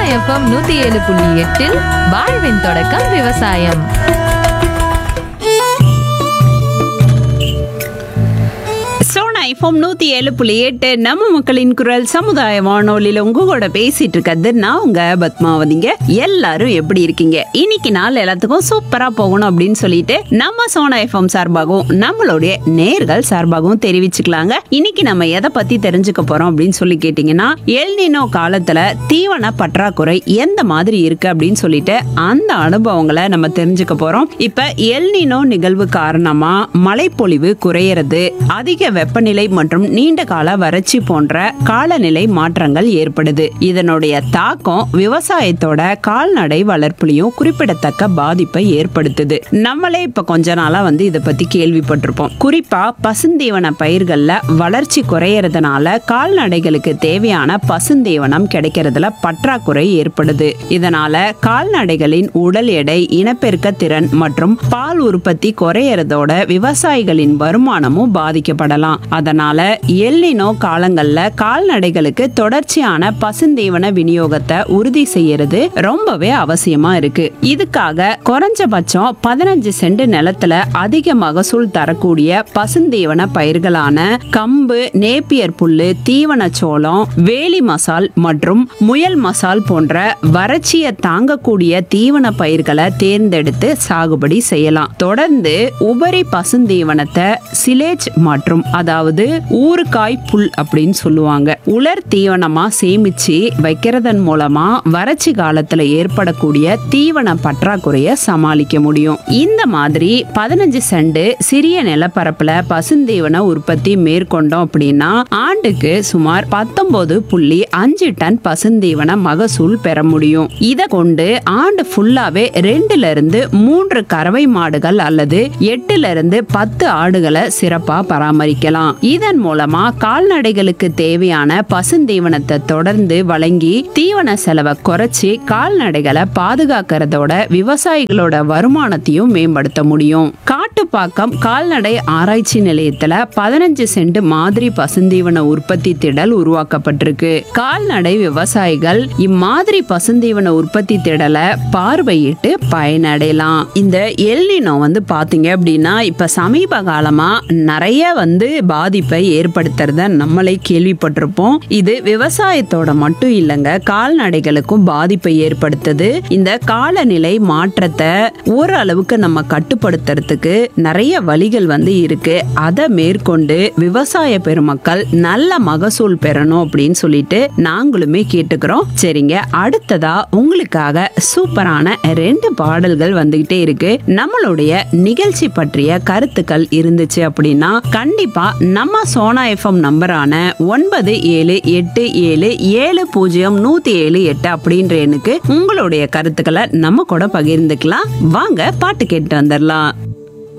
FM நூத்தி ஏழு புள்ளி எட்டில் வாழ்வின் தொடக்கம் விவசாயம் சோனா ஐஃபோம் நூத்தி ஏழு புள்ளி எட்டு நம்ம மக்களின் குரல் சமுதாய வானொலியில உங்க கூட பேசிட்டு இருக்கிறது நான் உங்க பத்மாவதிங்க எல்லாரும் எப்படி இருக்கீங்க இன்னைக்கு நாள் எல்லாத்துக்கும் சூப்பரா போகணும் அப்படின்னு சொல்லிட்டு நம்ம சோனா ஐஃபோம் சார்பாகவும் நம்மளுடைய நேர்கள் சார்பாகவும் தெரிவிச்சுக்கலாங்க இன்னைக்கு நம்ம எதை பத்தி தெரிஞ்சுக்க போறோம் அப்படின்னு சொல்லி கேட்டீங்கன்னா எல்னினோ காலத்துல தீவன பற்றாக்குறை எந்த மாதிரி இருக்கு அப்படின்னு சொல்லிட்டு அந்த அனுபவங்களை நம்ம தெரிஞ்சுக்க போறோம் இப்ப எல்னினோ நிகழ்வு காரணமா மழைப்பொழிவு குறையறது அதிக வெப்பநிலை மற்றும் நீண்ட கால வறட்சி போன்ற காலநிலை மாற்றங்கள் ஏற்படுது இதனுடைய தாக்கம் விவசாயத்தோட கால்நடை வளர்ப்புலையும் குறிப்பிடத்தக்க பாதிப்பை ஏற்படுத்துது நம்மளே இப்ப கொஞ்ச நாளா வந்து இதை பத்தி கேள்விப்பட்டிருப்போம் குறிப்பா பசுந்தீவன பயிர்கள்ல வளர்ச்சி குறையறதுனால கால்நடைகளுக்கு தேவையான பசுந்தீவனம் கிடைக்கிறதுல பற்றாக்குறை ஏற்படுது இதனால கால்நடைகளின் உடல் எடை இனப்பெருக்க திறன் மற்றும் பால் உற்பத்தி குறையறதோட விவசாயிகளின் வருமானமும் பாதிக்கப்படலாம் அதனால எல்லினோ காலங்கள்ல கால்நடைகளுக்கு தொடர்ச்சியான பசுந்தீவன விநியோகத்தை உறுதி செய்யறது ரொம்பவே அவசியமா இருக்கு இதுக்காக குறைஞ்சபட்சம் பதினஞ்சு சென்ட் நிலத்துல அதிக மகசூல் தரக்கூடிய பசுந்தீவன பயிர்களான கம்பு நேப்பியர் புல்லு தீவன சோளம் வேலி மசால் மற்றும் முயல் மசால் போன்ற வறட்சியை தாங்கக்கூடிய தீவன பயிர்களை தேர்ந்தெடுத்து சாகுபடி செய்யலாம் தொடர்ந்து உபரி பசுந்தீவனத்தை சிலேஜ் மற்றும் அதாவது ஊறுகாய் புல் அப்படின்னு சொல்லுவாங்க உலர் தீவனமா சேமிச்சு வைக்கிறதன் மூலமா வறட்சி காலத்துல ஏற்படக்கூடிய தீவன பற்றாக்குறைய சமாளிக்க முடியும் இந்த மாதிரி பதினஞ்சு சென்ட் சிறிய நிலப்பரப்புல பசுந்தீவன உற்பத்தி மேற்கொண்டோம் அப்படின்னா ஆண்டுக்கு சுமார் பத்தொன்பது புள்ளி அஞ்சு டன் பசுந்தீவன மகசூல் பெற முடியும் இத கொண்டு ஆண்டு ஃபுல்லாவே ரெண்டுல இருந்து மூன்று கறவை மாடுகள் அல்லது எட்டுல இருந்து பத்து ஆடுகளை சிறப்பா பராமரிக்கலாம் இதன் மூலமா கால்நடைகளுக்கு தேவையான பசுந்தீவனத்தை தொடர்ந்து வழங்கி தீவன செலவை குறைச்சி கால்நடைகளை பாதுகாக்கிறதோட விவசாயிகளோட வருமானத்தையும் மேம்படுத்த முடியும் காட்டுப்பாக்கம் கால்நடை ஆராய்ச்சி நிலையத்துல பதினஞ்சு சென்ட் மாதிரி பசுந்தீவன உற்பத்தி திடல் உருவாக்கப்பட்டிருக்கு கால்நடை விவசாயிகள் இம்மாதிரி பசுந்தீவன உற்பத்தி திடலை பார்வையிட்டு பயனடையலாம் இந்த எல்னினோ வந்து பாத்தீங்க அப்படின்னா இப்ப சமீப காலமா நிறைய வந்து பாதிப்பை ஏற்படுத்துறத நம்மளே கேள்விப்பட்டிருப்போம் இது விவசாயத்தோட மட்டும் இல்லைங்க கால்நடைகளுக்கும் பாதிப்பை ஏற்படுத்துது இந்த காலநிலை மாற்றத்தை ஓரளவுக்கு நம்ம கட்டுப்படுத்துறதுக்கு நிறைய வழிகள் வந்து இருக்கு அதை மேற்கொண்டு விவசாய பெருமக்கள் நல்ல மகசூல் பெறணும் அப்படின்னு சொல்லிட்டு நாங்களுமே கேட்டுக்கிறோம் சரிங்க அடுத்ததா உங்களுக்காக சூப்பரான ரெண்டு பாடல்கள் வந்துகிட்டே இருக்கு நம்மளுடைய நிகழ்ச்சி பற்றிய கருத்துக்கள் இருந்துச்சு அப்படின்னா கண்டிப்பா நம்ம சோனா எஃப்எம் நம்பரான ஒன்பது ஏழு எட்டு ஏழு ஏழு பூஜ்ஜியம் நூத்தி ஏழு எட்டு அப்படின்ற எண்ணுக்கு உங்களுடைய கருத்துக்களை நம்ம கூட பகிர்ந்துக்கலாம் வாங்க பாட்டு கேட்டு வந்துடலாம்